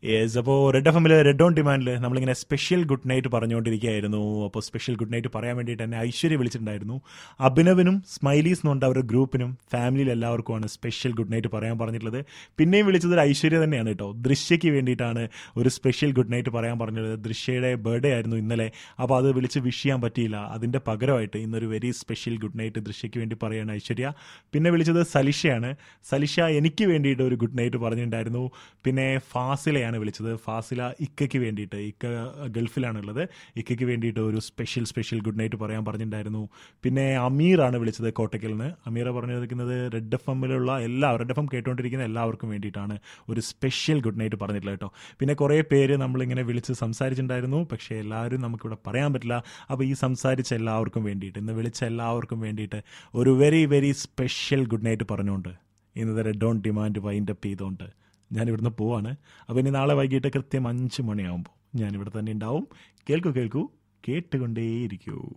yes അപ്പോൾ red F എമ്മിൽ red on ഡിമാൻഡിൽ നമ്മളിങ്ങനെ സ്പെഷ്യൽ ഗുഡ് നൈറ്റ് പറഞ്ഞുകൊണ്ടിരിക്കുകയായിരുന്നു അപ്പോൾ സ്പെഷ്യൽ ഗുഡ് നൈറ്റ് പറയാൻ വേണ്ടിയിട്ട് എന്നെ ഐശ്വര്യ വിളിച്ചിട്ടുണ്ടായിരുന്നു അഭിനവനും സ്മൈലീസ് എന്നുണ്ട് അവരുടെ ഗ്രൂപ്പിനും ഫാമിലിയിൽ എല്ലാവർക്കുമാണ് സ്പെഷ്യൽ ഗുഡ് നൈറ്റ് പറയാൻ പറഞ്ഞിട്ടുള്ളത് പിന്നെയും വിളിച്ചത് ഒരു ഐശ്വര്യ തന്നെയാണ് കേട്ടോ ദൃശ്യയ്ക്ക് വേണ്ടിയിട്ടാണ് ഒരു സ്പെഷ്യൽ ഗുഡ് നൈറ്റ് പറയാൻ പറഞ്ഞത് ദൃശ്യയുടെ ബർത്ത്ഡേ ആയിരുന്നു ഇന്നലെ അപ്പോൾ അത് വിളിച്ച് വിഷ് ചെയ്യാൻ പറ്റിയില്ല അതിൻ്റെ പകരമായിട്ട് ഇന്നൊരു വെരി സ്പെഷ്യൽ ഗുഡ് നൈറ്റ് ദൃശ്യയ്ക്ക് വേണ്ടി പറയുകയാണ് ഐശ്വര്യ പിന്നെ വിളിച്ചത് സലിഷയാണ് സലിഷ എനിക്ക് വേണ്ടിയിട്ട് ഒരു ഗുഡ് നൈറ്റ് പറഞ്ഞിട്ടുണ്ടായിരുന്നു പിന്നെ ഫാസിലയാണ് വിളിച്ചത് ഫാസില ഇക്കയ്ക്ക് വേണ്ടിയിട്ട് ഇക്ക ഗൾഫിലാണുള്ളത് ഇക്കയ്ക്ക് വേണ്ടിയിട്ട് ഒരു സ്പെഷ്യൽ സ്പെഷ്യൽ ഗുഡ് നൈറ്റ് പറയാൻ പറഞ്ഞിട്ടുണ്ടായിരുന്നു പിന്നെ അമീറാണ് വിളിച്ചത് കോട്ടയ്ക്കൽ നിന്ന് അമീറ പറഞ്ഞിരിക്കുന്നത് റെഡ് എഫ് എമ്മിലുള്ള എല്ലാ റെഡ് എഫ് എം കേട്ടുകൊണ്ടിരിക്കുന്ന എല്ലാവർക്കും വേണ്ടിയിട്ടാണ് ഒരു സ്പെഷ്യൽ ഗുഡ് നൈറ്റ് പറഞ്ഞിട്ടുള്ളത് കേട്ടോ പിന്നെ കുറേ പേര് നമ്മളിങ്ങനെ വിളിച്ച് സംസാരിച്ചിട്ടുണ്ടായിരുന്നു പക്ഷേ എല്ലാവരും നമുക്കിവിടെ പറയാൻ പറ്റില്ല അപ്പോൾ ഈ സംസാരിച്ച എല്ലാവർക്കും വേണ്ടിയിട്ട് ഇന്ന് വിളിച്ച എല്ലാവർക്കും വേണ്ടിയിട്ട് ഒരു very very special good night പറഞ്ഞുകൊണ്ട് ഇന്നത്തെ red on demand wind up ചെയ്തുകൊണ്ട് ഞാൻ ഇവിടുന്ന് പോവാണ് അപ്പോൾ ഇനി നാളെ വൈകിട്ട് കൃത്യം അഞ്ച് മണിയാകുമ്പോൾ ഞാൻ ഇവിടെ തന്നെ ഉണ്ടാവും കേൾക്കൂ കേൾക്കൂ കേട്ടുകൊണ്ടേയിരിക്കൂ